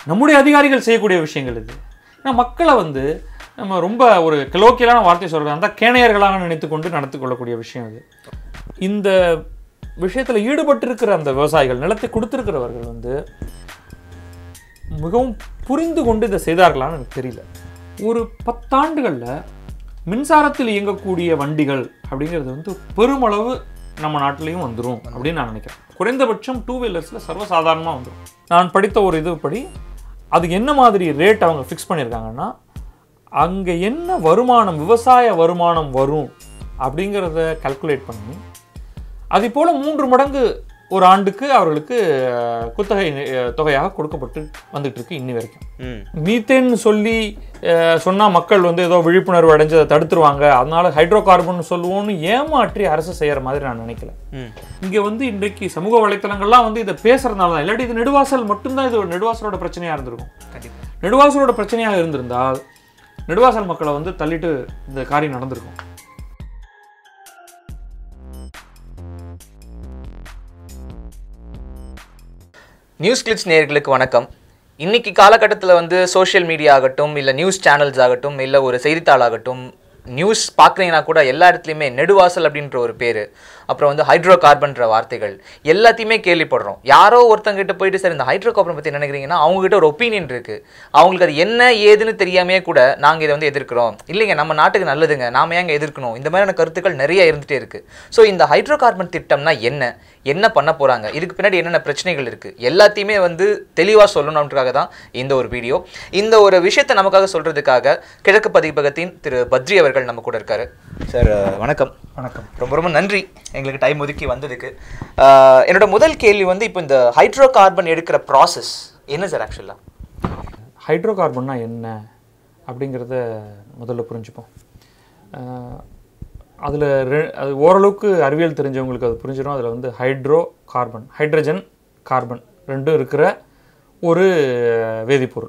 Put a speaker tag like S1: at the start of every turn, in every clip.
S1: நம்முடைய அதிகாரிகள் செய்யக்கூடிய விஷயங்கள் இது ஏன்னா மக்களை வந்து நம்ம ரொம்ப ஒரு கிலோக்கியலான வார்த்தை சொல்கிறதா இருந்தால் கேணையர்களாக நினைத்து கொண்டு நடத்தி கொள்ளக்கூடிய விஷயம் இது இந்த விஷயத்தில் ஈடுபட்டிருக்கிற அந்த விவசாயிகள் நிலத்தை கொடுத்திருக்கிறவர்கள் வந்து மிகவும் புரிந்து கொண்டு இதை செய்தார்களான்னு எனக்கு தெரியல ஒரு பத்தாண்டுகளில் மின்சாரத்தில் இயங்கக்கூடிய வண்டிகள் அப்படிங்கிறது வந்து பெருமளவு நம்ம நாட்டிலையும் வந்துடும் அப்படின்னு நான் நினைக்கிறேன் குறைந்தபட்சம் டூ வீலர்ஸில் சர்வசாதாரணமாக வந்துடும் நான் படித்த ஒரு இதுபடி அதுக்கு என்ன மாதிரி ரேட் அவங்க ஃபிக்ஸ் பண்ணியிருக்காங்கன்னா அங்கே என்ன வருமானம் விவசாய வருமானம் வரும் அப்படிங்கிறத கல்குலேட் பண்ணி அதே போல் மூன்று மடங்கு ஒரு ஆண்டுக்கு அவர்களுக்கு அஹ், குத்தகை அஹ், தொகையாக கொடுக்கப்பட்டு வந்துட்டு இருக்கு இன்னி வரைக்கும்
S2: ம்
S1: மீத்தேன் சொல்லி அஹ், சொன்னா மக்கள் வந்து ஏதோ விழிப்புணர்வு அடைஞ்சு அதை தடுத்துருவாங்க அதனால ஹைட்ரோ கார்பன் சொல்லுவோம்னு ஏமாற்றி அரசு செய்யற மாதிரி நான் நினைக்கல
S2: ம்
S1: இங்க வந்து இன்றைக்கு சமூக வலைத்தளங்கள்லாம் வந்து இதை பேசுறதுனால தான் இல்லாட்டி இது நெடுவாசல் மட்டும்தான் இது ஒரு நெடுவாசலோட பிரச்சனையா இருந்திருக்கும்
S2: கண்டிப்பா
S1: நெடுவாசலோட பிரச்சனையாக இருந்திருந்தால் நெடுவாசல் மக்களை வந்து தள்ளிட்டு இந்த காரியம் நடந்திருக்கும்
S2: நியூஸ் கிளிப்ஸ் நேயர்களுக்கு வணக்கம் இன்னைக்கு காலகட்டத்தில் வந்து சோஷியல் மீடியா ஆகட்டும் இல்லை நியூஸ் சேனல்ஸ் ஆகட்டும் இல்லை ஒரு செய்தித்தாள் ஆகட்டும் நியூஸ் பார்க்குறீங்கன்னா கூட எல்லா இடத்துலையுமே நெடுவாசல் அப்படின்ற ஒரு பேர் அப்புறம் வந்து ஹைட்ரோ கார்பன்ற வார்த்தைகள் எல்லாத்தையுமே கேள்விப்படுறோம் யாரோ ஒருத்தங்கிட்ட போயிட்டு சார் இந்த ஹைட்ரோ கார்பன் பற்றி நினைக்கிறீங்கன்னா அவங்ககிட்ட ஒரு ஒப்பீனியன் இருக்குது அவங்களுக்கு அது என்ன ஏதுன்னு தெரியாமே கூட நாங்கள் இதை வந்து எதிர்க்கிறோம் இல்லைங்க நம்ம நாட்டுக்கு நல்லதுங்க நாம ஏங்க எதிர்க்கணும் இந்த மாதிரியான கருத்துக்கள் நிறைய இருந்துகிட்டே இருக்குது ஸோ இந்த ஹைட்ரோ கார்பன் திட்டம்னா என்ன என்ன பண்ண போகிறாங்க இதுக்கு பின்னாடி என்னென்ன பிரச்சனைகள் இருக்குது எல்லாத்தையுமே வந்து தெளிவாக சொல்லணுன்றதுக்காக தான் இந்த ஒரு வீடியோ இந்த ஒரு விஷயத்தை நமக்காக சொல்கிறதுக்காக கிழக்கு பதிப்பகத்தின் திரு பத்ரி அவர்கள் நம்ம கூட இருக்காரு சார் வணக்கம்
S1: வணக்கம்
S2: ரொம்ப ரொம்ப நன்றி எங்களுக்கு டைம் ஒதுக்கி வந்ததுக்கு அஹ், என்னோட முதல் கேள்வி வந்து இப்போ இந்த ஹைட்ரோ கார்பன் எடுக்கிற ப்ராசஸ் என்ன சார் ஆக்சுவலாக
S1: ஹைட்ரோ கார்பன்னா என்ன அப்படிங்கிறத முதல்ல புரிஞ்சுப்போம் அதில் அது ஓரளவுக்கு அறிவியல் தெரிஞ்சவங்களுக்கு அது புரிஞ்சிடும் அதில் வந்து ஹைட்ரோ கார்பன் ஹைட்ரஜன் கார்பன் ரெண்டும் இருக்கிற ஒரு வேதிப்பொருள்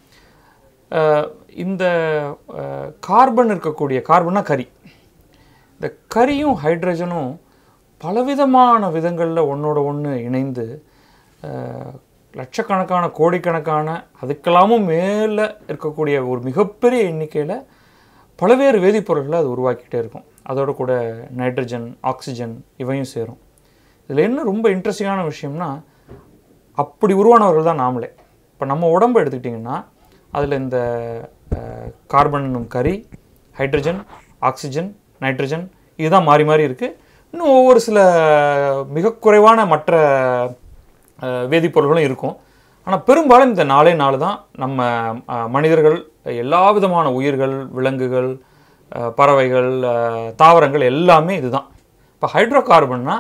S1: அஹ், இந்த அஹ், கார்பன் இருக்கக்கூடிய கார்பன்னா கரி இந்த கரியும் ஹைட்ரஜனும் பலவிதமான விதங்களில் ஒன்றோட ஒன்று இணைந்து அஹ், லட்சக்கணக்கான கோடிக்கணக்கான அதுக்கெல்லாமும் மேலே இருக்கக்கூடிய ஒரு மிகப்பெரிய எண்ணிக்கையில் பல்வேறு வேதிப்பொருட்களை அது உருவாக்கிட்டே இருக்கும் அதோட கூட நைட்ரஜன் ஆக்சிஜன் இவையும் சேரும் இதில் என்ன ரொம்ப இன்ட்ரெஸ்டிங்கான விஷயம்னா அப்படி உருவானவர்கள் தான் நாமளே இப்போ நம்ம உடம்பு எடுத்துக்கிட்டிங்கன்னா அதில் இந்த அஹ், கார்பன் என்னும் கரி ஹைட்ரஜன் ஆக்சிஜன் நைட்ரஜன் இதுதான் மாறி மாறி இருக்குது இன்னும் ஒவ்வொரு சில மிக குறைவான மற்ற அஹ், வேதிப்பொருள்களும் இருக்கும் ஆனால் பெரும்பாலும் இந்த நாலே நாலு தான் நம்ம அஹ், மனிதர்கள் எல்லா விதமான உயிர்கள் விலங்குகள் அஹ், பறவைகள் அஹ், தாவரங்கள் எல்லாமே இதுதான் இப்போ ஹைட்ரோ கார்பன்னா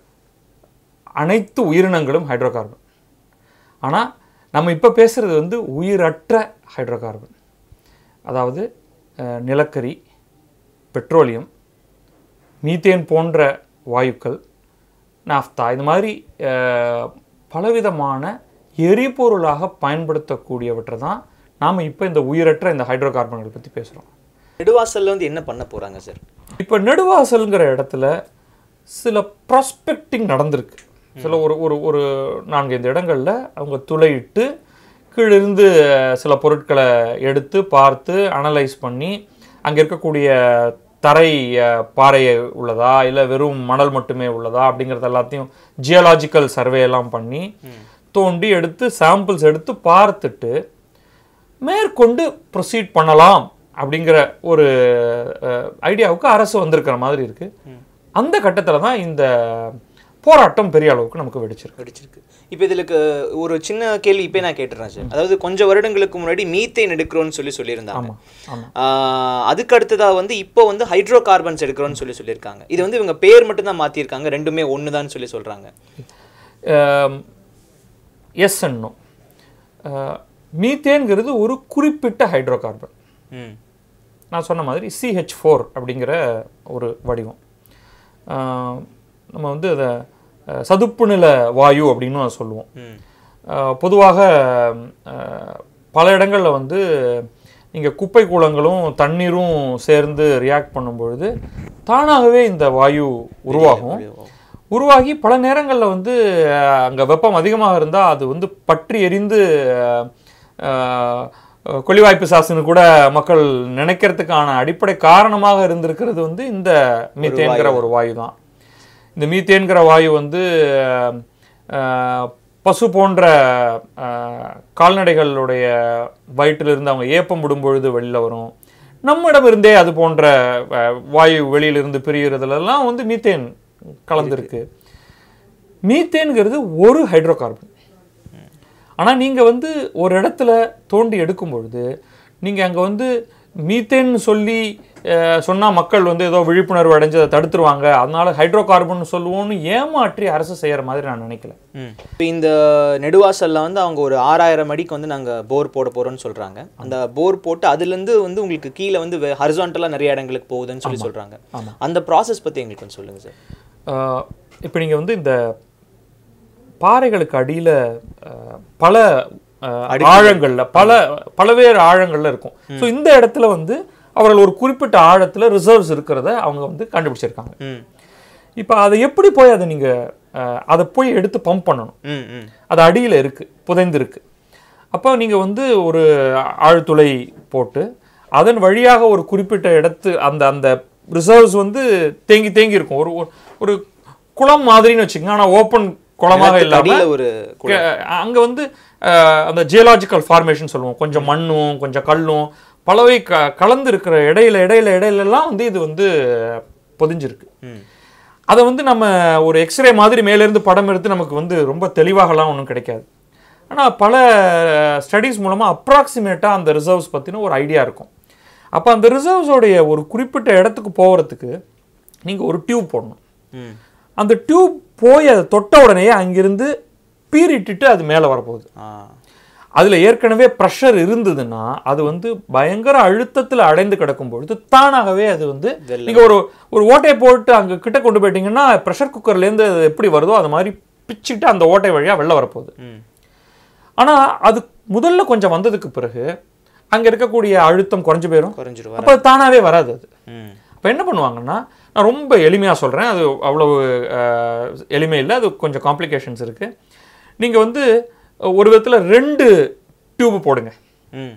S1: அனைத்து உயிரினங்களும் ஹைட்ரோ கார்பன் ஆனால் நம்ம இப்போ பேசுகிறது வந்து உயிரற்ற ஹைட்ரோ கார்பன் அதாவது அஹ், நிலக்கரி பெட்ரோலியம் மீத்தேன் போன்ற வாயுக்கள் நாஃப்தா இது மாதிரி அஹ், பலவிதமான எரிபொருளாக பயன்படுத்தக்கூடியவற்றை தான் நாம் இப்போ இந்த உயிரற்ற இந்த ஹைட்ரோ கார்பன்களை பற்றி பேசுகிறோம்
S2: நெடுவாசல்ல வந்து என்ன பண்ண போகிறாங்க சார்
S1: இப்போ நெடுவாசல்ங்கிற இடத்துல சில ப்ராஸ்பெக்டிங் நடந்திருக்கு சில ஒரு ஒரு ஒரு நான்கைந்து இடங்களில் அவங்க துளையிட்டு கீழிருந்து அஹ், சில பொருட்களை எடுத்து பார்த்து அனலைஸ் பண்ணி அங்கே இருக்கக்கூடிய தரை அஹ், பாறை உள்ளதா இல்லை வெறும் மணல் மட்டுமே உள்ளதா அப்படிங்கிறது எல்லாத்தையும் ஜியலாஜிக்கல் சர்வே எல்லாம் பண்ணி தோண்டி எடுத்து சாம்பிள்ஸ் எடுத்து பார்த்துட்டு மேற்கொண்டு ப்ரொசீட் பண்ணலாம் அப்படிங்கிற ஒரு அஹ், ஐடியாவுக்கு அரசு வந்திருக்கிற மாதிரி இருக்கு அந்த கட்டத்தில் தான் இந்த போராட்டம் பெரிய அளவுக்கு நமக்கு வெடிச்சிருக்கு
S2: வெடிச்சிருக்கு இப்போ இதுக்கு ஒரு சின்ன கேள்வி இப்போ நான் கேட்டுறேன் சார் அதாவது கொஞ்சம் வருடங்களுக்கு முன்னாடி மீத்தேன் எடுக்கிறோம்னு சொல்லி சொல்லியிருந்தாங்க
S1: ஆமாம் ஆமாம்
S2: ஆஹ் அதுக்கு அடுத்ததா வந்து இப்போ வந்து ஹைட்ரோ கார்பன்ஸ் எடுக்கிறோம்னு சொல்லி சொல்லியிருக்காங்க இது வந்து இவங்க பேர் மட்டும் தான் மாற்றிருக்காங்க ரெண்டுமே ஒன்று தான் சொல்லி சொல்கிறாங்க
S1: எஸ் அண்ட் மீத்தேன்கிறது ஒரு குறிப்பிட்ட ஹைட்ரோ கார்பன்
S2: ம்
S1: நான் சொன்ன மாதிரி சிஹெச் ஃபோர் அப்படிங்கிற ஒரு வடிவம் அஹ், நம்ம வந்து அதை அஹ், சதுப்பு நில வாயு அப்படின்னு சொல்லுவோம்
S2: ம்
S1: அஹ், பொதுவாக அஹ், பல இடங்களில் வந்து நீங்கள் குப்பை கூலங்களும் தண்ணீரும் சேர்ந்து ரியாக்ட் பண்ணும்பொழுது தானாகவே இந்த வாயு உருவாகும் உருவாகி பல நேரங்களில் வந்து அங்கே வெப்பம் அதிகமாக இருந்தால் அது வந்து பற்றி எரிந்து அஹ், அஹ், கொள்ளிவாய்ப்பு சாசுன்னு கூட மக்கள் நினைக்கிறதுக்கான அடிப்படை காரணமாக இருந்திருக்கிறது வந்து இந்த மீத்தேன்கிற ஒரு வாயு தான் இந்த மீத்தேன்கிற வாயு வந்து அஹ், பசு போன்ற அஹ், கால்நடைகளுடைய வயிற்றிலிருந்து அவங்க ஏப்பம் விடும் பொழுது வெளியில் வரும் நம்மிடம் இருந்தே அது போன்ற அஹ், வாயு வெளியிலிருந்து பிரிகிறதுலலாம் வந்து மீத்தேன் கலந்துருக்கு மீத்தேன்கிறது ஒரு ஹைட்ரோ கார்பன் ஆனால் நீங்கள் வந்து ஒரு இடத்துல தோண்டி எடுக்கும் பொழுது நீங்கள் அங்கே வந்து மீத்தேன்னு சொல்லி சொன்னால் மக்கள் வந்து ஏதோ விழிப்புணர்வு அடைஞ்சு அதை தடுத்துருவாங்க அதனால ஹைட்ரோ கார்பன் சொல்லுவோம்னு ஏமாற்றி அரசு செய்கிற மாதிரி நான் நினைக்கல
S3: ம் இப்போ இந்த நெடுவாசல்ல வந்து அவங்க ஒரு ஆறாயிரம் அடிக்கு வந்து நாங்க போர் போட போறோம்னு சொல்றாங்க அந்த போர் போட்டு அதுலேருந்து வந்து உங்களுக்கு கீழே வந்து ஹரிசான்டலாக நிறைய இடங்களுக்கு போகுதுன்னு சொல்லி சொல்றாங்க அந்த ப்ராசஸ் பத்தி எங்களுக்கு கொஞ்சம் சொல்லுங்க சார்
S1: இப்போ நீங்கள் வந்து இந்த பாறைகளுக்கு அடியில் பல அஹ், ஆழங்கள்ல பல பலவேறு ஆழங்கள்ல இருக்கும் ஸோ இந்த இடத்துல வந்து அவர்கள் ஒரு குறிப்பிட்ட ஆழத்துல ரிசர்வ்ஸ் இருக்கிறத அவங்க வந்து கண்டுபிடிச்சிருக்காங்க
S3: ம்
S1: இப்போ அதை எப்படி போய் அதை நீங்கள் அதை போய் எடுத்து பம்ப் பண்ணணும்
S3: ம் ம்
S1: அது அடியில் இருக்குது புதைந்திருக்கு அப்போ நீங்கள் வந்து ஒரு ஆழ்துளை போட்டு அதன் வழியாக ஒரு குறிப்பிட்ட இடத்து அந்த அந்த ரிசர்வ்ஸ் வந்து தேங்கி தேங்கி இருக்கும் ஒரு ஒரு- ஒரு குளம் மாதிரின்னு வச்சுக்கோங்க ஆனால் ஓப்பன் குளமாக
S3: நிலத்துக்கு
S1: இல்லாமல்
S3: அடியில ஒரு
S1: அங்கே வந்து அஹ், அந்த ஜியலாஜிக்கல் ஃபார்மேஷன் சொல்லுவோம் கொஞ்சம் மண்ணும் கொஞ்சம் கல்லும் பலவை க கலந்து இருக்கிற இடையில இடையில இடையிலலாம் வந்து இது வந்து பொதிஞ்சிருக்கு
S3: ம்
S1: அதை வந்து நம்ம ஒரு எக்ஸ்ரே மாதிரி மேலேருந்து படம் எடுத்து நமக்கு வந்து ரொம்ப தெளிவாகலாம் ஒன்றும் கிடைக்காது ஆனால் பல ஸ்டடீஸ் மூலமாக அப்ராக்சிமேட்டாக அந்த ரிசர்வ்ஸ் பற்றின ஒரு ஐடியா இருக்கும் அப்போ அந்த ரிசர்வ்ஸோடைய ஒரு குறிப்பிட்ட இடத்துக்கு போகிறதுக்கு நீங்கள் ஒரு டியூப் போடணும்
S3: ம்
S1: அந்த டியூப் போய் அதை தொட்ட உடனே அங்கிருந்து பீறிட்டுட்டு அது மேலே வரப்போகுது
S3: ஆ
S1: அதில் ஏற்கனவே ப்ரெஷர் இருந்ததுன்னா அது வந்து பயங்கர அழுத்தத்தில் அடைந்து கிடக்கும் பொழுது தானாகவே அது வந்து நீங்கள் ஒரு ஒரு ஓட்டையை போட்டு அங்கே கிட்ட கொண்டு போயிட்டீங்கன்னா ப்ரெஷர் குக்கர்லேருந்து அது எப்படி வருதோ அது மாதிரி பிச்சுட்டு அந்த ஓட்டை வழியாக வெளில வரப்போகுது
S3: ம்
S1: ஆனால் அது முதல்ல கொஞ்சம் வந்ததுக்கு பிறகு அங்கே இருக்கக்கூடிய அழுத்தம் குறைஞ்சு போயிடும்
S3: குறைஞ்சிரும்
S1: அப்போ அது தானாகவே வராது அது
S3: ம்
S1: அப்போ என்ன பண்ணுவாங்கன்னா நான் ரொம்ப எளிமையாக சொல்கிறேன் அது அவ்வளவு அஹ், எளிமை இல்லை அது கொஞ்சம் காம்ப்ளிகேஷன்ஸ் இருக்குது நீங்கள் வந்து ஒரு விதத்தில் ரெண்டு டியூப் போடுங்க
S3: ம்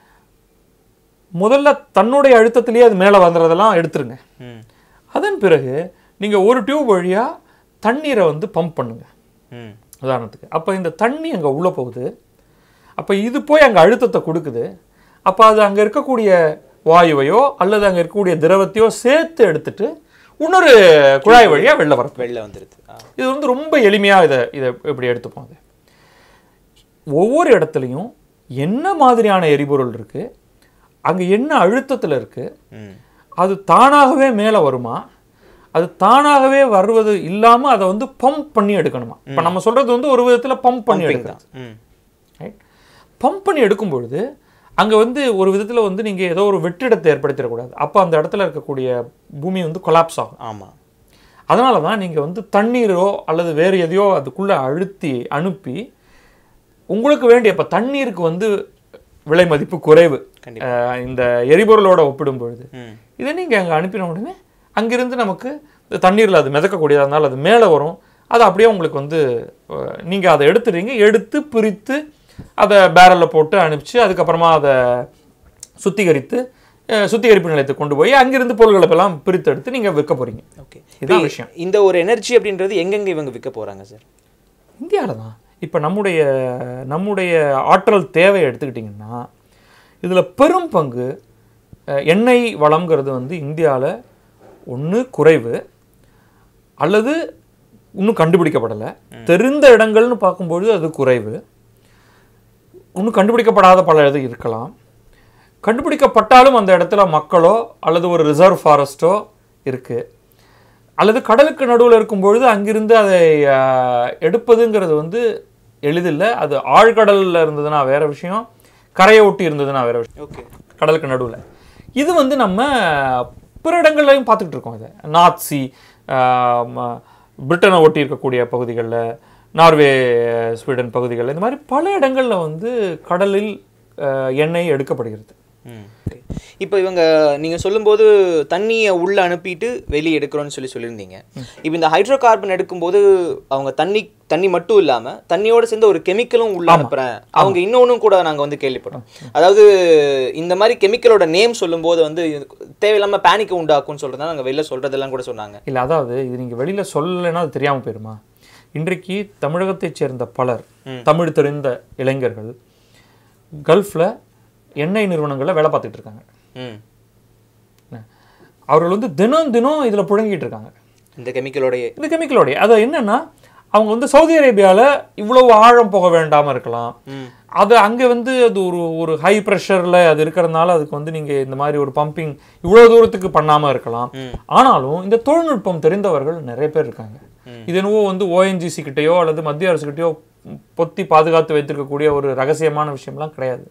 S1: முதல்ல தன்னுடைய அழுத்தத்திலேயே அது மேலே வந்துறதெல்லாம் எடுத்துருங்க
S3: ம்
S1: அதன் பிறகு நீங்கள் ஒரு டியூப் வழியாக தண்ணீரை வந்து பம்ப் பண்ணுங்க
S3: ம்
S1: உதாரணத்துக்கு அப்போ இந்த தண்ணி அங்கே உள்ளே போகுது அப்போ இது போய் அங்கே அழுத்தத்தை கொடுக்குது அப்போ அது அங்கே இருக்கக்கூடிய வாயுவையோ அல்லது அங்கே இருக்கக்கூடிய திரவத்தையோ சேர்த்து எடுத்துட்டு இன்னொரு குழாய் வழியாக வெளில வரும்
S3: வெளில வந்துருது ஆ
S1: இது வந்து ரொம்ப எளிமையாக இதை இதை இப்படி எடுத்துப்போம் அது ஒவ்வொரு இடத்துலையும் என்ன மாதிரியான எரிபொருள் இருக்குது அங்கே என்ன அழுத்தத்தில் இருக்குது
S3: ம்
S1: அது தானாகவே மேலே வருமா அது தானாகவே வருவது இல்லாமல் அதை வந்து பம்ப் பண்ணி எடுக்கணுமா இப்போ நம்ம சொல்கிறது வந்து ஒரு விதத்தில் பம்ப் பண்ணி எடுக்கிறது
S3: ம்
S1: ரைட் பம்ப் பண்ணி எடுக்கும் பொழுது அங்கே வந்து ஒரு விதத்தில் வந்து நீங்கள் ஏதோ ஒரு வெற்றிடத்தை ஏற்படுத்திடக்கூடாது அப்போ அந்த இடத்துல இருக்கக்கூடிய பூமி வந்து கொலாப்ஸ் ஆகும்
S3: ஆமாம்
S1: அதனால தான் நீங்கள் வந்து தண்ணீரோ அல்லது வேறு எதையோ அதுக்குள்ளே அழுத்தி அனுப்பி உங்களுக்கு வேண்டிய இப்போ தண்ணீருக்கு வந்து விலை மதிப்பு குறைவு
S3: கண்டிப்பா.
S1: அஹ் இந்த எரிபொருளோட ஒப்பிடும் பொழுது
S3: ம்
S1: இதை நீங்கள் அங்கே அனுப்பின உடனே அங்கிருந்து நமக்கு இந்த தண்ணீரில் அது மிதக்கக்கூடியதாக இருந்தால் அது மேலே வரும் அது அப்படியே உங்களுக்கு வந்து நீங்கள் அதை எடுத்துடுறீங்க எடுத்து பிரித்து அதை பேரலில் போட்டு அனுப்பிச்சு அதுக்கப்புறமா அதை சுத்திகரித்து அஹ், சுத்திகரிப்பு நிலையத்துக்கு கொண்டு போய் அங்கிருந்து பொருள்களை எல்லாம் பிரித்து எடுத்து நீங்கள் விற்க போகிறீங்க
S3: ஓகே
S1: இதுதான் விஷயம்
S3: இந்த ஒரு எனர்ஜி அப்படின்றது எங்கெங்க இவங்க விற்க போறாங்க சார்
S1: இந்தியாவில் தான் இப்போ நம்முடைய நம்முடைய ஆற்றல் தேவையை எடுத்துக்கிட்டிங்கன்னா இதில் பெரும் பங்கு அஹ், எண்ணெய் வளம்ங்கிறது வந்து இந்தியாவில் ஒன்று குறைவு அல்லது இன்னும் கண்டுபிடிக்கப்படலை தெரிந்த இடங்கள்னு பார்க்கும்பொழுது அது குறைவு இன்னும் கண்டுபிடிக்கப்படாத பல இது இருக்கலாம் கண்டுபிடிக்கப்பட்டாலும் அந்த இடத்துல மக்களோ அல்லது ஒரு ரிசர்வ் ஃபாரஸ்ட்டோ இருக்குது அல்லது கடலுக்கு நடுவில் இருக்கும் பொழுது அங்கிருந்து அதை ஆஹ், எடுப்பதுங்கிறது வந்து எளிதில்லை அது ஆழ்கடலில் இருந்ததுன்னா வேற விஷயம் கரையை ஒட்டி இருந்ததுன்னா வேற விஷயம்
S3: ஓகே
S1: கடலுக்கு நடுவில் இது வந்து நம்ம பிற இடங்கள்லையும் பார்த்துக்கிட்டு இருக்கோம் இதை நார்த் சி ஆஹ், ம- பிரிட்டனை ஒட்டி இருக்கக்கூடிய பகுதிகளில் நார்வே ஸ்வீடன் பகுதிகளில் இந்த மாதிரி பல இடங்களில் வந்து கடலில் ஆஹ், எண்ணெய் எடுக்கப்படுகிறது
S3: இப்போ இவங்க நீங்க சொல்லும்போது தண்ணியை உள்ள அனுப்பிட்டு வெளியே எடுக்கிறோம்னு சொல்லி சொல்லியிருந்தீங்க இப்போ இந்த ஹைட்ரோ கார்பன் எடுக்கும்போது அவங்க தண்ணி தண்ணி மட்டும் இல்லாம தண்ணியோட சேர்ந்து ஒரு கெமிக்கலும் உள்ள அனுப்புறேன் அவங்க இன்னொன்னும் கூட நாங்க வந்து கேள்விப்பட்டோம் அதாவது இந்த மாதிரி கெமிக்கலோட நேம் சொல்லும்போது வந்து இது தேவையில்லாம பேனிக்கை உண்டாக்கும்னு சொல்றதா நாங்க வெளில சொல்றதெல்லாம் கூட சொன்னாங்க
S1: இல்லை அதாவது இது நீங்கள் வெளியில் சொல்லலைன்னா அது தெரியாமல் போயிருமா இன்றைக்கு தமிழகத்தைச் சேர்ந்த பலர் தமிழ் தெரிந்த இளைஞர்கள் கல்ஃபில் எண்ணெய் நிறுவனங்களில் வேலை பார்த்துட்டு இருக்காங்க
S3: ம்
S1: என்ன? அவர்கள் வந்து தினம் தினம் இதில் புழங்கிட்டு இருக்காங்க
S3: இந்த கெமிக்கலோடைய
S1: இந்த கெமிக்கலோடைய அது என்னன்னா அவங்க வந்து சவுதி அரேபியாவில் இவ்வளவு ஆழம் போக வேண்டாமல் இருக்கலாம் அது அங்கே வந்து அது ஒரு ஒரு ஹை ப்ரெஷரில் அது இருக்கிறதுனால அதுக்கு வந்து நீங்கள் இந்த மாதிரி ஒரு பம்பிங் இவ்வளோ தூரத்துக்கு பண்ணாமல் இருக்கலாம் ஆனாலும் இந்த தொழில்நுட்பம் தெரிந்தவர்கள் நிறைய பேர் இருக்காங்க இது என்னவோ வந்து ஓஎன்ஜிசி கிட்டேயோ அல்லது மத்திய அரசு கிட்டேயோ பொத்தி பாதுகாத்து வைத்திருக்கக்கூடிய ஒரு ரகசியமான விஷயம்லாம் கிடையாது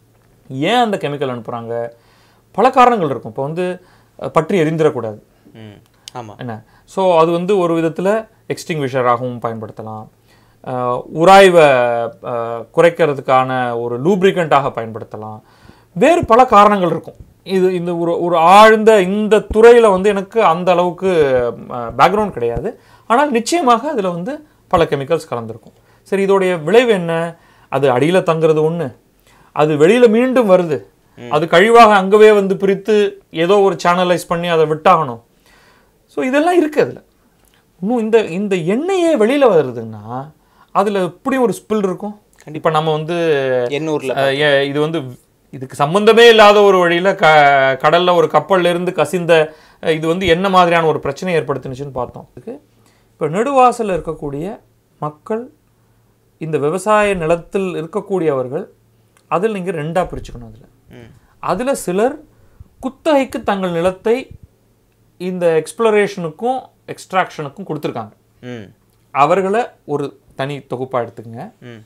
S1: ஏன் அந்த கெமிக்கல் அனுப்புகிறாங்க பல காரணங்கள் இருக்கும் இப்போ வந்து அஹ், பற்றி எரிந்திடக்கூடாது
S3: ம் ஆமா
S1: என்ன ஸோ அது வந்து ஒரு விதத்தில் எக்ஸ்டிங்விஷராகவும் பயன்படுத்தலாம் அஹ், உராய்வை அஹ், குறைக்கிறதுக்கான ஒரு லூப்ரிகண்ட்டாக பயன்படுத்தலாம் வேறு பல காரணங்கள் இருக்கும் இது இந்த ஒரு ஒரு ஆழ்ந்த இந்த துறையில் வந்து எனக்கு அந்த அளவுக்கு பேக்ரவுண்ட் கிடையாது ஆனால் நிச்சயமாக அதில் வந்து பல கெமிக்கல்ஸ் கலந்துருக்கும் சரி இதோடைய விளைவு என்ன அது அடியில் தங்குறது ஒன்று அது வெளியில் மீண்டும் வருது அது கழிவாக அங்கவே வந்து பிரித்து ஏதோ ஒரு சேனலைஸ் பண்ணி அதை விட்டாகணும் ஸோ இதெல்லாம் இருக்குது அதில் இன்னும் இந்த இந்த எண்ணெயே வெளியில் வருதுன்னா அதில் எப்படி ஒரு ஸ்பில் இருக்கும் இப்போ நம்ம வந்து
S3: எண்ணூர்ல
S1: அஹ், ஏ- இது வந்து இதுக்கு சம்பந்தமே இல்லாத ஒரு வழியில் க கடலில் ஒரு கப்பல்ல இருந்து கசிந்த அஹ், இது வந்து என்ன மாதிரியான ஒரு பிரச்சனை ஏற்படுத்துனுச்சுன்னு பார்த்தோம் இதுக்கு இப்போ நெடுவாசலில் இருக்கக்கூடிய மக்கள் இந்த விவசாய நிலத்தில் இருக்கக்கூடியவர்கள் அதில் நீங்கள் ரெண்டாக பிரிச்சுக்கணும் அதில்
S3: ம்
S1: அதில் சிலர் குத்தகைக்கு தங்கள் நிலத்தை இந்த எக்ஸ்ப்ளரேஷனுக்கும் எக்ஸ்ட்ராக்ஷனுக்கும் கொடுத்துருக்காங்க
S3: ம்
S1: அவர்களை ஒரு தனி தொகுப்பாக எடுத்துக்கங்க
S3: ம்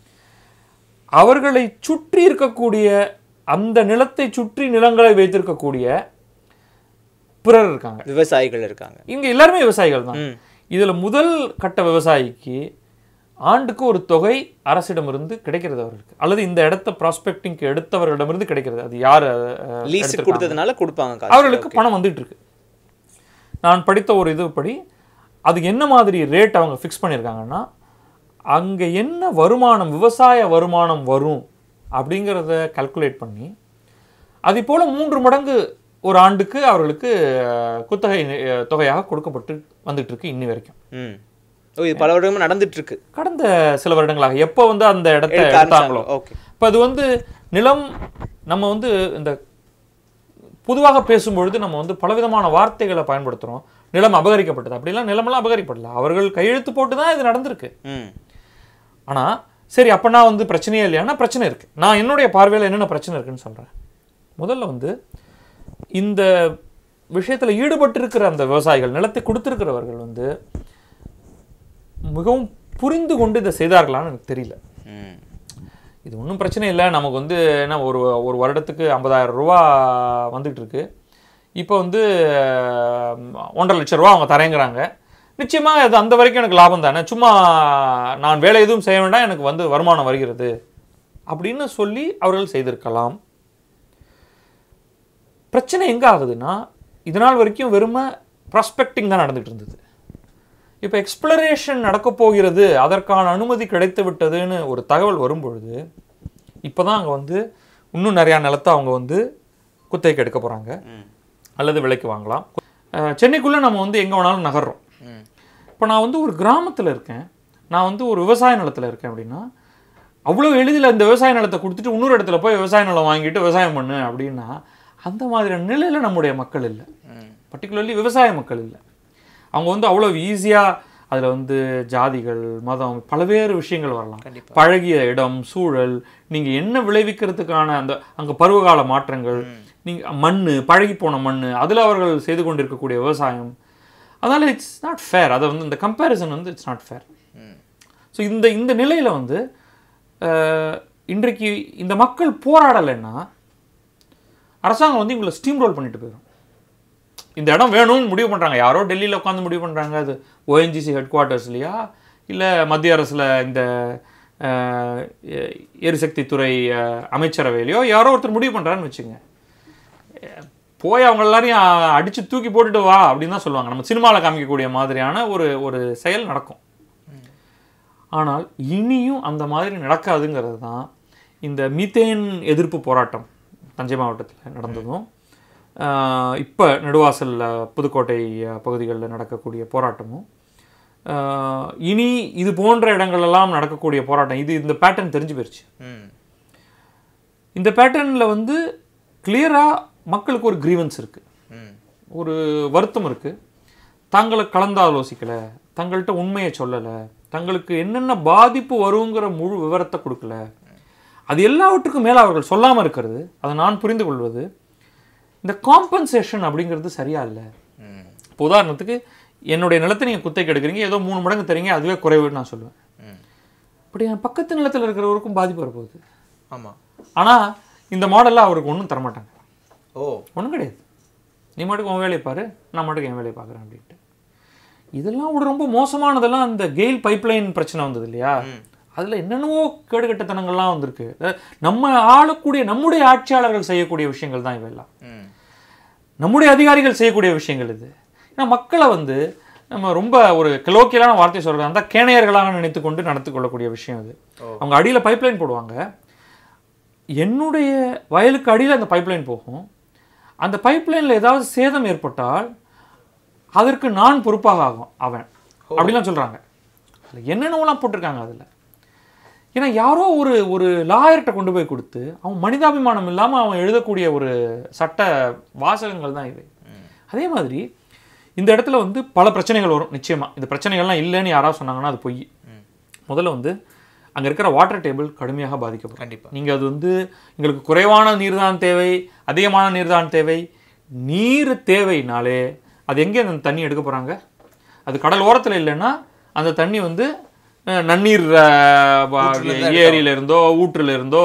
S1: அவர்களை சுற்றி இருக்கக்கூடிய அந்த நிலத்தை சுற்றி நிலங்களை வைத்திருக்கக்கூடிய பிறர் இருக்காங்க
S3: விவசாயிகள் இருக்காங்க
S1: இங்க எல்லாருமே விவசாயிகள் தான்
S3: ம்.
S1: இதுல முதல் கட்ட விவசாயிக்கு ஆண்டுக்கு ஒரு தொகை அரசிடமிருந்து கிடைக்கிறது அவருக்கு அல்லது இந்த இடத்த ப்ராஸ்பெக்டிங்க்கு எடுத்தவர்களிடமிருந்து கிடைக்கிறது அது யார் அஹ்,
S3: லீஸ்
S1: எடுத்திருக்காங்க?
S3: கொடுத்ததுனால கொடுப்பாங்க காசு.
S1: அவர்களுக்கு பணம் வந்துட்டு இருக்கு நான் படித்த ஒரு இதுபடி அதுக்கு என்ன மாதிரி ரேட் அவங்க ஃபிக்ஸ் பண்ணியிருக்காங்கன்னா அங்கே என்ன வருமானம் விவசாய வருமானம் வரும் அப்படிங்கிறத கல்குலேட் பண்ணி அதே போல மூன்று மடங்கு ஒரு ஆண்டுக்கு அவர்களுக்கு அஹ், குத்தகை அஹ், தொகையாக கொடுக்கப்பட்டு வந்துட்டு இருக்கு இன்னி வரைக்கும்
S3: ம் ஓ இது பல வருடமா நடந்துட்டு இருக்கு
S1: கடந்த சில வருடங்களாக எப்போ வந்து அந்த இடத்த
S3: எடுக்க
S1: எடுத்தாங்களோ
S3: ஆரம்பிச்சாங்க. ஓகே
S1: இப்போ அது வந்து நிலம் நம்ம வந்து இந்த பொதுவாக பேசும்பொழுது நம்ம வந்து பலவிதமான வார்த்தைகளை பயன்படுத்துகிறோம் நிலம் அபகரிக்கப்பட்டது அப்படிலாம் நிலமெல்லாம் அபகரிக்கப்படல அவர்கள் கையெழுத்து போட்டு தான் இது நடந்திருக்கு
S3: ம்
S1: ஆனால் சரி அப்பனா வந்து பிரச்சனையே இல்லையானா பிரச்சனை இருக்கு நான் என்னுடைய பார்வையில் என்னென்ன பிரச்சனை இருக்குன்னு சொல்கிறேன் முதல்ல வந்து இந்த விஷயத்தில் ஈடுபட்டிருக்கிற அந்த விவசாயிகள் நிலத்தை கொடுத்திருக்கிறவர்கள் வந்து மிகவும் புரிந்து கொண்டு இதை செய்தார்களான்னு எனக்கு தெரியல
S3: ம்
S1: இது ஒன்றும் பிரச்சனை இல்லை நமக்கு வந்து என்ன ஒரு ஒரு வருடத்துக்கு ஐம்பதாயிரம் ரூபா வந்துட்டு இருக்கு இப்போ வந்து அஹ், ஒன்றரை லட்ச ரூபா அவங்க தரேங்கிறாங்க நிச்சயமாக அது அந்த வரைக்கும் எனக்கு லாபம் தானே சும்மா நான் வேலை எதுவும் செய்ய வேண்டாம் எனக்கு வந்து வருமானம் வருகிறது அப்படின்னு சொல்லி அவர்கள் செய்திருக்கலாம் பிரச்சனை எங்கே ஆகுதுன்னா இதனால் வரைக்கும் வெறும ப்ராஸ்பெக்டிங் தான் நடந்துட்டு இருந்தது இப்போ எக்ஸ்ப்ளரேஷன் நடக்க போகிறது அதற்கான அனுமதி கிடைத்து விட்டதுன்னு ஒரு தகவல் வரும்பொழுது இப்போ தான் அங்கே வந்து இன்னும் நிறையா நிலத்தை அவங்க வந்து குத்தகைக்கு எடுக்க போகிறாங்க அல்லது விலைக்கு வாங்கலாம் அஹ் சென்னைக்குள்ளே நம்ம வந்து எங்கே வேணாலும் நகர்றோம்
S3: ம்
S1: இப்போ நான் வந்து ஒரு கிராமத்தில் இருக்கேன் நான் வந்து ஒரு விவசாய நிலத்தில் இருக்கேன் அப்படின்னா அவ்வளோ எளிதில் இந்த விவசாய நிலத்தை கொடுத்துட்டு இன்னொரு இடத்துல போய் விவசாய நிலம் வாங்கிட்டு விவசாயம் பண்ணு அப்படின்னா அந்த மாதிரியான நிலையில் நம்முடைய மக்கள் இல்லை பர்டிகுலர்லி விவசாய மக்கள் இல்லை அவங்க வந்து அவ்வளோ ஈஸியாக அதில் வந்து ஜாதிகள் மதம் பல்வேறு விஷயங்கள் வரலாம் பழகிய இடம் சூழல் நீங்கள் என்ன விளைவிக்கிறதுக்கான அந்த அங்கே பருவகால மாற்றங்கள் நீங்கள் மண் பழகி போன மண் அதில் அவர்கள் செய்து கொண்டிருக்கக்கூடிய விவசாயம் அதனால் இட்ஸ் நாட் ஃபேர் அதை வந்து இந்த கம்பேரிசன் வந்து இட்ஸ் நாட் ஃபேர் ஸோ இந்த இந்த நிலையில் வந்து அஹ், இன்றைக்கு இந்த மக்கள் போராடலைன்னா அரசாங்கம் வந்து இவங்களை ஸ்டீம் ரோல் பண்ணிட்டு போயிடும் இந்த இடம் வேணும்னு முடிவு பண்ணுறாங்க யாரோ டெல்லியில் உட்காந்து முடிவு பண்ணுறாங்க அது ஓஎன்ஜிசி ஹெட் குவார்ட்டர்ஸ்லையா இல்லை மத்திய அரசில் இந்த அஹ், எ- எரிசக்தி துறை அஹ், அமைச்சரவையிலையோ யாரோ ஒருத்தர் முடிவு பண்ணுறான்னு வச்சுங்க போய் அவங்க எல்லாரையும் அ- அடிச்சு தூக்கி போட்டுட்டு வா அப்படின்னு தான் சொல்லுவாங்க நம்ம சினிமாவில் காமிக்கக்கூடிய மாதிரியான ஒரு ஒரு செயல் நடக்கும் ஆனால் இனியும் அந்த மாதிரி நடக்காதுங்கிறது தான் இந்த மீத்தேன் எதிர்ப்பு போராட்டம் தஞ்சை மாவட்டத்தில் நடந்ததும் இப்போ நெடுவாசலில் புதுக்கோட்டை பகுதிகளில் நடக்கக்கூடிய போராட்டமும் ஆஹ், இனி இது போன்ற இடங்களெல்லாம் நடக்கக்கூடிய போராட்டம் இது இந்த பேட்டர்ன் தெரிஞ்சு போயிருச்சு
S3: ம்
S1: இந்த பேட்டர்னில் வந்து கிளியராக மக்களுக்கு ஒரு கிரீவன்ஸ் இருக்குது
S3: ம்
S1: ஒரு வருத்தம் இருக்குது தங்களை கலந்தாலோசிக்கலை தங்கள்கிட்ட உண்மையை சொல்லலை தங்களுக்கு என்னென்ன பாதிப்பு வருங்கிற முழு விவரத்தை கொடுக்கல அது எல்லாவற்றுக்கும் மேலே அவர்கள் சொல்லாமல் இருக்கிறது அதை நான் புரிந்து கொள்வது இந்த காம்பன்சேஷன் அப்படிங்கிறது சரியா இல்லை
S3: ம்
S1: இப்போ உதாரணத்துக்கு என்னுடைய நிலத்தை நீங்கள் குத்தைக்கு எடுக்கிறீங்க ஏதோ மூணு மடங்கு தரீங்க அதுவே குறைவுன்னு நான் சொல்லுவேன்
S3: ம்
S1: பட் என் பக்கத்து நிலத்தில் இருக்கிறவருக்கும் பாதிப்பு வரப்போகுது
S3: ஆமாம்
S1: ஆனால் இந்த மாடலில் அவருக்கு ஒன்றும் தரமாட்டாங்க
S3: ஓ
S1: ஒன்றும் கிடையாது நீ மட்டும் உன் வேலையை பாரு நான் மட்டும் என் வேலையை பார்க்குறேன் அப்படின்ட்டு இதெல்லாம் ஒரு ரொம்ப மோசமானதெல்லாம் அந்த கெயில் பைப்லைன் பிரச்சனை வந்தது இல்லையா அதில் என்னென்னவோ கேடுகட்டத்தனங்கள்லாம் வந்திருக்கு அஹ் நம்ம ஆளக்கூடிய நம்முடைய ஆட்சியாளர்கள் செய்யக்கூடிய விஷயங்கள் தான் இவையெல்லாம்
S3: ம்
S1: நம்முடைய அதிகாரிகள் செய்யக்கூடிய விஷயங்கள் இது ஏன்னா மக்களை வந்து நம்ம ரொம்ப ஒரு கிலோக்கியலான வார்த்தை சொல்கிறதா இருந்தால் கேணையர்களாக நினைத்து கொண்டு நடத்தி கொள்ளக்கூடிய விஷயம் இது அவங்க அடியில் பைப்லைன் போடுவாங்க என்னுடைய வயலுக்கு அடியில் அந்த பைப்லைன் போகும் அந்த பைப்லைனில் ஏதாவது சேதம் ஏற்பட்டால் அதற்கு நான் பொறுப்பாக ஆகும் அவன் அப்படிலாம் சொல்கிறாங்க அதில் என்னென்னவெல்லாம் போட்டிருக்காங்க அதில் ஏன்னா யாரோ ஒரு ஒரு லாயர்கிட்ட கொண்டு போய் கொடுத்து அவன் மனிதாபிமானம் இல்லாமல் அவன் எழுதக்கூடிய ஒரு சட்ட வாசகங்கள் தான் இவை அதே மாதிரி இந்த இடத்துல வந்து பல பிரச்சனைகள் வரும் நிச்சயமாக இந்த பிரச்சனைகள்லாம் இல்லைன்னு யாராவது சொன்னாங்கன்னா அது பொய் முதல்ல வந்து அங்கே இருக்கிற வாட்டர் டேபிள் கடுமையாக பாதிக்கப்படும்
S3: கண்டிப்பா
S1: நீங்கள் அது வந்து எங்களுக்கு குறைவான நீர் தான் தேவை அதிகமான நீர் தான் தேவை நீர் தேவைனாலே அது எங்கே அந்த தண்ணி எடுக்க போகிறாங்க அது கடல் ஓரத்தில் இல்லைன்னா அந்த தண்ணி வந்து அஹ், நன்னீர் அஹ், வ- ஏரியில இருந்தோ ஊற்றுல இருந்தோ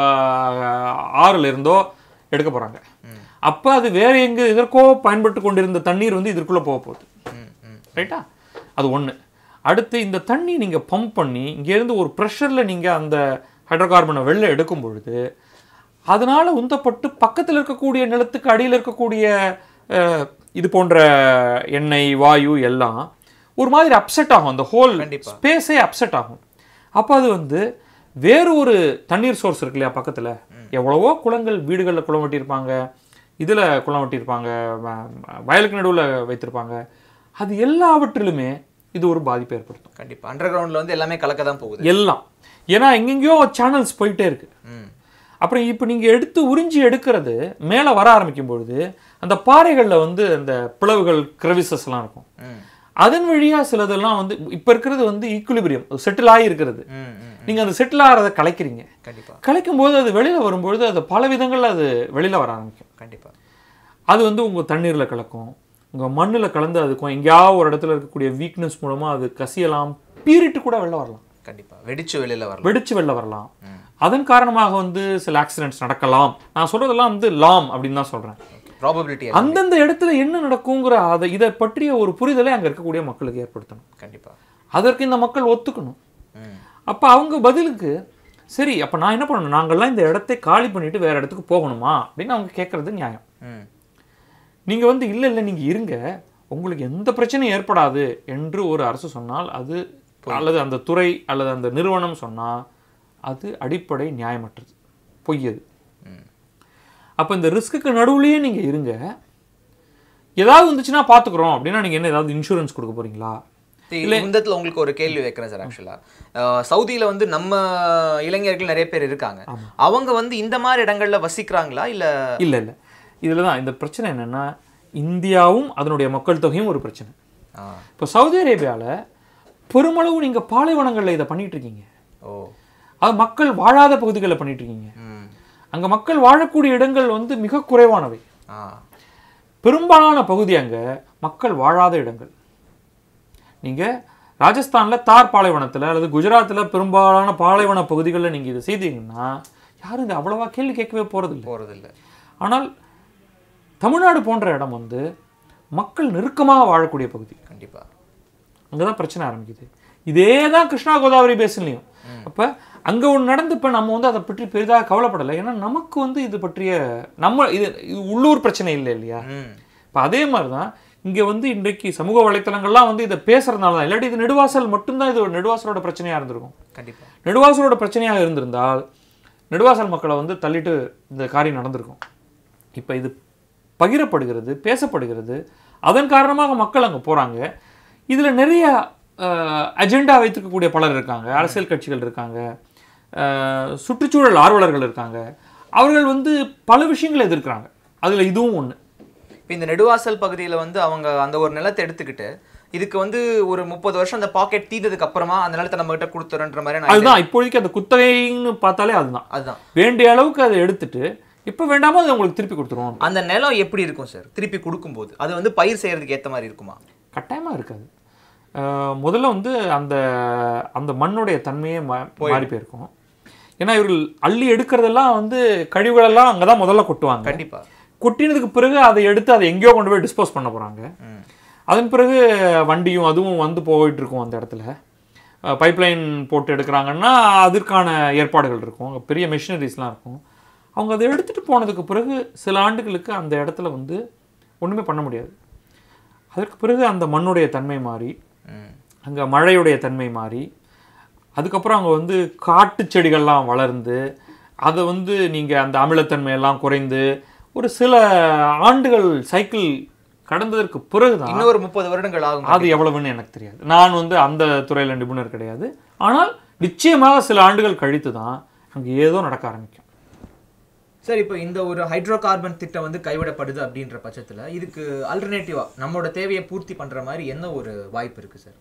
S1: அஹ், ஆறுல இருந்தோ எடுக்க போகிறாங்க அப்போ அது வேற எங்கே எதற்கோ பயன்பட்டு கொண்டிருந்த தண்ணீர் வந்து இதற்குள்ளே போக போகுது
S3: ம் ம்
S1: ரைட்டா அது ஒன்று அடுத்து இந்த தண்ணி நீங்கள் பம்ப் பண்ணி இங்கேருந்து ஒரு ப்ரெஷரில் நீங்கள் அந்த ஹைட்ரோ கார்பனை வெளில எடுக்கும் பொழுது அதனால உந்தப்பட்டு பக்கத்தில் இருக்கக்கூடிய நிலத்துக்கு அடியில் இருக்கக்கூடிய அஹ், இது போன்ற எண்ணெய் வாயு எல்லாம் ஒரு மாதிரி அப்செட் ஆகும் அந்த ஹோல்
S3: கண்டிப்பா.
S1: ஸ்பேஸே அப்செட் ஆகும் அப்போ அது வந்து வேறு ஒரு தண்ணீர் சோர்ஸ் இருக்கு இல்லையா பக்கத்தில் எவ்வளவோ குளங்கள் வீடுகளில் குளம் வெட்டியிருப்பாங்க இதில் குளம் வெட்டியிருப்பாங்க வ- வயலுக்கு நடுவில் வைத்திருப்பாங்க அது எல்லாவற்றிலுமே இது ஒரு பாதிப்பை ஏற்படுத்தும்
S3: கண்டிப்பா அண்டர் கிரவுண்ட்ல வந்து எல்லாமே கலக்க தான் போகுது
S1: எல்லாம் ஏன்னா எங்கெங்கேயோ சேனல்ஸ் போயிட்டே இருக்கு
S3: ம்
S1: அப்புறம் இப்போ நீங்கள் எடுத்து உறிஞ்சி எடுக்கிறது மேலே வர ஆரம்பிக்கும் பொழுது அந்த பாறைகளில் வந்து அந்த பிளவுகள் கிரவிசஸ்லாம் இருக்கும்
S3: ம்
S1: அதன் வழியா சிலதெல்லாம் வந்து இப்போ இருக்கிறது வந்து ஈக்குலிபிரியம் செட்டில் ஆகி இருக்கிறது
S3: ம் ம்
S1: நீங்கள் அந்த செட்டில் ஆகிறத கலைக்கிறீங்க
S3: கண்டிப்பா
S1: கலைக்கும் போது அது வெளியில் வரும்பொழுது அது பல விதங்கள்ல அது வெளியில் வர ஆரம்பிக்கும்
S3: கண்டிப்பா
S1: அது வந்து உங்கள் தண்ணீரில் கலக்கும் உங்கள் மண்ணில் கலந்து அதுக்கும் எங்கேயாவது ஒரு இடத்துல இருக்கக்கூடிய வீக்னஸ் மூலமாக அது கசியலாம் பீறிட்டு கூட வெளில வரலாம்
S3: கண்டிப்பா வெடிச்சு வெளியில வரலாம்
S1: வெடிச்சு வெளில வரலாம் அதன் காரணமாக வந்து சில ஆக்சிடென்ட்ஸ் நடக்கலாம் நான் சொல்றதெல்லாம் வந்து லாம் அப்படின்னு தான் சொல்கிறேன்
S3: ப்ராபபிலிட்டி
S1: அந்தந்த இடத்துல என்ன நடக்குங்கிற அதை இதை பற்றிய ஒரு புரிதலை அங்கே இருக்கக்கூடிய மக்களுக்கு ஏற்படுத்தணும்
S3: கண்டிப்பா
S1: அதற்கு இந்த மக்கள் ஒத்துக்கணும்
S3: ம்
S1: அப்போ அவங்க பதிலுக்கு சரி அப்போ நான் என்ன பண்ணணும் நாங்கள்லாம் இந்த இடத்தை காலி பண்ணிட்டு வேற இடத்துக்கு போகணுமா அப்படின்னு அவங்க கேட்கறது நியாயம்
S3: ம்
S1: நீங்கள் வந்து இல்லை இல்லை நீங்கள் இருங்க உங்களுக்கு எந்த பிரச்சனையும் ஏற்படாது என்று ஒரு அரசு சொன்னால் அது அல்லது அந்த துறை அல்லது அந்த நிறுவனம் சொன்னால் அது அடிப்படை நியாயமற்றது பொய்யது
S3: ம்
S1: அப்போ இந்த ரிஸ்க்குக்கு நடுவுலயே நீங்கள் இருங்க ஏதாவது வந்துச்சுன்னா பார்த்துக்குறோம் அப்படின்னா நீங்கள் என்ன ஏதாவது இன்சூரன்ஸ் கொடுக்க போறீங்களா
S3: இந்த உங்களுக்கு ஒரு கேள்வி வைக்கிறேன் சார் ஆக்சுவலா சவுதியில வந்து நம்ம இளைஞர்கள் நிறைய பேர் இருக்காங்க அவங்க வந்து இந்த மாதிரி இடங்கள்ல வசிக்கிறாங்களா இல்ல
S1: இல்லை இல்லை இதில் தான் இந்த பிரச்சனை என்னன்னா இந்தியாவும் அதனுடைய மக்கள் தொகையும் ஒரு பிரச்சனை
S3: ஆ,
S1: இப்போ சவுதி அரேபியாவில் பெருமளவு நீங்கள் பாலைவனங்களில் இதை பண்ணிட்டு இருக்கீங்க
S3: ஓ
S1: அது மக்கள் வாழாத பகுதிகளில் பண்ணிட்டு இருக்கீங்க
S3: ம்
S1: அங்கே மக்கள் வாழக்கூடிய இடங்கள் வந்து மிக குறைவானவை
S3: ஆ
S1: பெரும்பாலான பகுதி அங்கே மக்கள் வாழாத இடங்கள் நீங்கள் ராஜஸ்தானில் தார் பாலைவனத்தில் அல்லது குஜராத்தில் பெரும்பாலான பாலைவன பகுதிகளில் நீங்கள் இதை செய்தீங்கன்னா யாரும் இது அவ்வளவா கேள்வி கேட்கவே போகிறதில்ல
S3: போறது இல்ல
S1: ஆனால் தமிழ்நாடு போன்ற இடம் வந்து மக்கள் நெருக்கமாக வாழக்கூடிய பகுதி
S3: கண்டிப்பா
S1: அங்கே தான் பிரச்சனை ஆரம்பிக்குது இதே தான் கிருஷ்ணா கோதாவரி பேசின்லையும் அப்போ அங்கே ஒன்று நடந்தப்ப நம்ம வந்து அதை பற்றி பெரிதாக கவலைப்படலை ஏன்னா நமக்கு வந்து இது பற்றிய நம்ம இது இது உள்ளூர் பிரச்சனை இல்லை இல்லையா
S3: ம்
S1: இப்போ அதே மாதிரி தான் இங்கே வந்து இன்றைக்கு சமூக வலைத்தளங்கள்லாம் வந்து இதை பேசுறதுனால தான் இல்லாட்டி இது நெடுவாசல் மட்டும்தான் இது ஒரு நெடுவாசலோட பிரச்சனையாக இருந்திருக்கும்
S3: கண்டிப்பா
S1: நெடுவாசலோட பிரச்சனையாக இருந்திருந்தால் நெடுவாசல் மக்களை வந்து தள்ளிட்டு இந்த காரியம் நடந்திருக்கும் இப்போ இது பகிரப்படுகிறது பேசப்படுகிறது அதன் காரணமாக மக்கள் அங்கே போகிறாங்க இதில் நிறைய அஜெண்டா வைத்திருக்கக்கூடிய பலர் இருக்காங்க அரசியல் கட்சிகள் இருக்காங்க அஹ், சுற்றுச்சூழல் ஆர்வலர்கள் இருக்காங்க அவர்கள் வந்து பல விஷயங்களை எதிர்க்கிறாங்க அதில் இதுவும் ஒன்று
S3: இப்போ இந்த நெடுவாசல் பகுதியில் வந்து அவங்க அந்த ஒரு நிலத்தை எடுத்துக்கிட்டு இதுக்கு வந்து ஒரு முப்பது வருஷம் அந்த பாக்கெட் தீர்ந்ததுக்கு அப்புறமா அந்த நிலத்தை நம்ம கிட்ட கொடுத்துறன்ற மாதிரி நான்
S1: அதுதான் இப்போதைக்கு அந்த குத்தகைன்னு பார்த்தாலே அதுதான்
S3: அதுதான்
S1: வேண்டிய அளவுக்கு அதை எடுத்துட்டு இப்போ வேண்டாமோ அதை உங்களுக்கு திருப்பி கொடுத்துருவோம்
S3: அந்த நிலம் எப்படி இருக்கும் சார் திருப்பி கொடுக்கும்போது அது வந்து பயிர் செய்யறதுக்கு ஏத்த மாதிரி இருக்குமா
S1: கட்டாயமாக இருக்காது அஹ் முதல்ல வந்து அந்த அந்த மண்ணுடைய தன்மையே மா மாறி போயிருக்கும் ஏன்னா இவர்கள் அள்ளி எடுக்கிறதெல்லாம் வந்து கழிவுகளெல்லாம் அங்கே தான் முதல்ல கொட்டுவாங்க
S3: கண்டிப்பா
S1: கொட்டினதுக்கு பிறகு அதை எடுத்து அதை எங்கேயோ கொண்டு போய் டிஸ்போஸ் பண்ண போகிறாங்க
S3: ம்.
S1: அதன் பிறகு வண்டியும் அதுவும் வந்து போயிட்டு இருக்கும் அந்த இடத்துல பைப்லைன் போட்டு எடுக்கிறாங்கன்னா அதற்கான ஏற்பாடுகள் இருக்கும் அங்கே பெரிய மெஷினரிஸ்லாம் இருக்கும் அவங்க அதை எடுத்துகிட்டு போனதுக்கு பிறகு சில ஆண்டுகளுக்கு அந்த இடத்துல வந்து ஒன்றுமே பண்ண முடியாது அதற்கு பிறகு அந்த மண்ணுடைய தன்மை மாறி
S3: ம்.
S1: அங்கே மழையுடைய தன்மை மாறி அதுக்கப்புறம் அங்கே வந்து காட்டு செடிகள்லாம் வளர்ந்து அதை வந்து நீங்கள் அந்த அமிலத்தன்மையெல்லாம் குறைந்து ஒரு சில ஆண்டுகள் சைக்கிள் கடந்ததற்கு பிறகுதான்
S3: இன்னொரு முப்பது வருடங்கள் ஆகும்
S1: அது எவ்வளவுன்னு எனக்கு தெரியாது நான் வந்து அந்த துறையில் நிபுணர் கிடையாது ஆனால் நிச்சயமாக சில ஆண்டுகள் கழித்து தான் அங்கே ஏதோ நடக்க ஆரம்பிக்கும்
S3: சார் இப்போ இந்த ஒரு ஹைட்ரோ கார்பன் திட்டம் வந்து கைவிடப்படுது அப்படின்ற பட்சத்துல இதுக்கு ஆல்டர்னேட்டிவா நம்மளோட தேவையை பூர்த்தி பண்ற மாதிரி என்ன ஒரு வாய்ப்பு இருக்கு சார்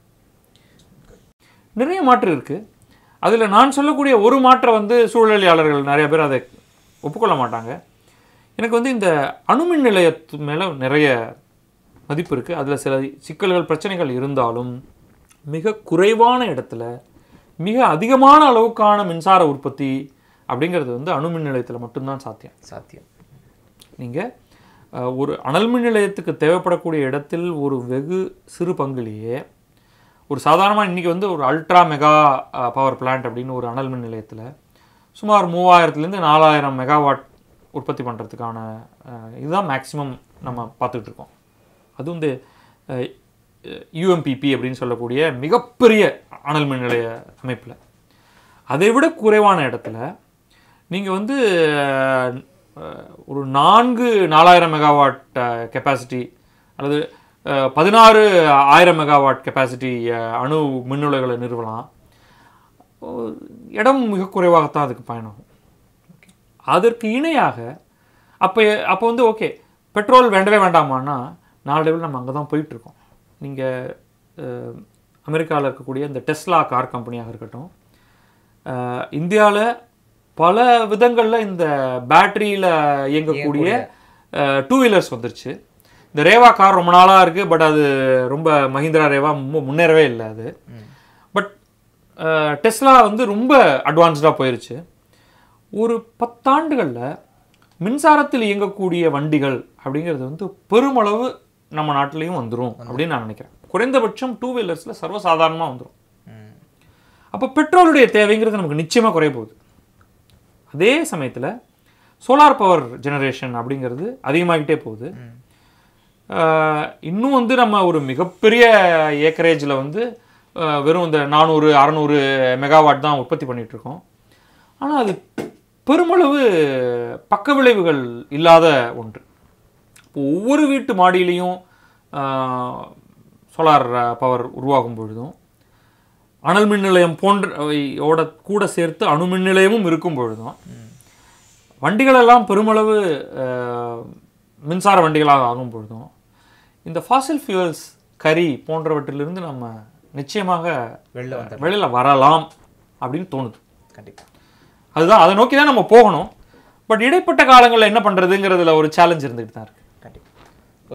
S1: நிறைய மாற்று இருக்கு அதில் நான் சொல்லக்கூடிய ஒரு மாற்றை வந்து சூழலியாளர்கள் நிறைய பேர் அதை ஒப்புக்கொள்ள மாட்டாங்க எனக்கு வந்து இந்த அணுமின் நிலையத்து மேலே நிறைய மதிப்பு இருக்குது அதில் சில சிக்கல்கள் பிரச்சனைகள் இருந்தாலும் மிக குறைவான இடத்துல மிக அதிகமான அளவுக்கான மின்சார உற்பத்தி அப்படிங்கிறது வந்து அணுமின் நிலையத்தில் மட்டும்தான் சாத்தியம்
S3: சாத்தியம்
S1: நீங்கள் ஒரு அனல் மின் நிலையத்துக்கு தேவைப்படக்கூடிய இடத்தில் ஒரு வெகு சிறு பங்குலேயே ஒரு சாதாரணமாக இன்றைக்கி வந்து ஒரு அல்ட்ரா மெகா பவர் பிளான்ட் அப்படின்னு ஒரு அனல் மின் நிலையத்தில் சுமார் மூவாயிரத்துலேருந்து நாலாயிரம் மெகாவாட் உற்பத்தி பண்ணுறதுக்கான இதுதான் மேக்ஸிமம் நம்ம பார்த்துட்டு இருக்கோம் அதுவும் இந்த யூஎம்பிபி அப்படின்னு சொல்லக்கூடிய மிகப்பெரிய அனல் மின் நிலைய அமைப்பில் அதை விட குறைவான இடத்துல நீங்கள் வந்து அஹ், ஒரு நான்கு நாலாயிரம் மெகாவாட் கெப்பாசிட்டி அல்லது அஹ், பதினாறு ஆயிரம் மெகாவாட் கெப்பாசிட்டி அணு மின் உலைகளை நிறுவலாம் ஒரு இடம் மிக குறைவாகத்தான் அதுக்கு பயனாகும் அதற்கு இணையாக அப்போ அப்போ வந்து ஓகே பெட்ரோல் வேண்டவே வேண்டாமான்னா நாளடைவில் நம்ம அங்கே தான் போயிட்டுருக்கோம் நீங்கள் அமெரிக்காவில் இருக்கக்கூடிய இந்த டெஸ்லா கார் கம்பெனியாக இருக்கட்டும் இந்தியாவில் பல விதங்களில் இந்த பேட்டரியில் இயங்கக்கூடிய டூ வீலர்ஸ் வந்துருச்சு இந்த ரேவா கார் ரொம்ப நாளாக இருக்குது பட் அது ரொம்ப மஹிந்திரா ரேவா ரொம்ப முன்னேறவே இல்லை அது பட் டெஸ்லா வந்து ரொம்ப அட்வான்ஸ்டாக போயிருச்சு ஒரு பத்தாண்டுகளில் மின்சாரத்தில் இயங்கக்கூடிய வண்டிகள் அப்படிங்கிறது வந்து பெருமளவு நம்ம நாட்டிலையும் வந்துடும் அப்படின்னு நான் நினைக்கிறேன் குறைந்தபட்சம் டூ வீலர்ஸில் சர்வசாதாரணமாக வந்துடும் அப்போ பெட்ரோலுடைய தேவைங்கிறது நமக்கு நிச்சயமாக குறைய போகுது அதே சமயத்தில் சோலார் பவர் ஜெனரேஷன் அப்படிங்கிறது அதிகமாகிட்டே போகுது ஆஹ் இன்னும் வந்து நம்ம ஒரு மிகப்பெரிய ஏக்கரேஜில் வந்து ஆஹ் வெறும் இந்த நானூறு அறநூறு மெகாவாட் தான் உற்பத்தி பண்ணிட்டு இருக்கோம் ஆனால் அது பெருமளவு பக்க விளைவுகள் இல்லாத ஒன்று இப்போ ஒவ்வொரு வீட்டு மாடியிலையும் சோலார் பவர் உருவாகும் பொழுதும் அனல் மின் நிலையம் போன்றவையோட கூட சேர்த்து அணு மின் நிலையமும் இருக்கும் பொழுதும் வண்டிகளெல்லாம் பெருமளவு அஹ், மின்சார வண்டிகளாக ஆகும் பொழுதும் இந்த ஃபாசில் ஃபியூல்ஸ் கரி போன்றவற்றிலிருந்து நம்ம நிச்சயமாக
S3: வெளில வந்து
S1: வெளியில வரலாம் அப்படின்னு தோணுது
S3: கண்டிப்பா
S1: அதுதான் அதை நோக்கி தான் நம்ம போகணும் பட் இடைப்பட்ட காலங்களில் என்ன பண்ணுறதுங்கிறதுல ஒரு சேலஞ்ச் இருந்துகிட்டு தான் இருக்கு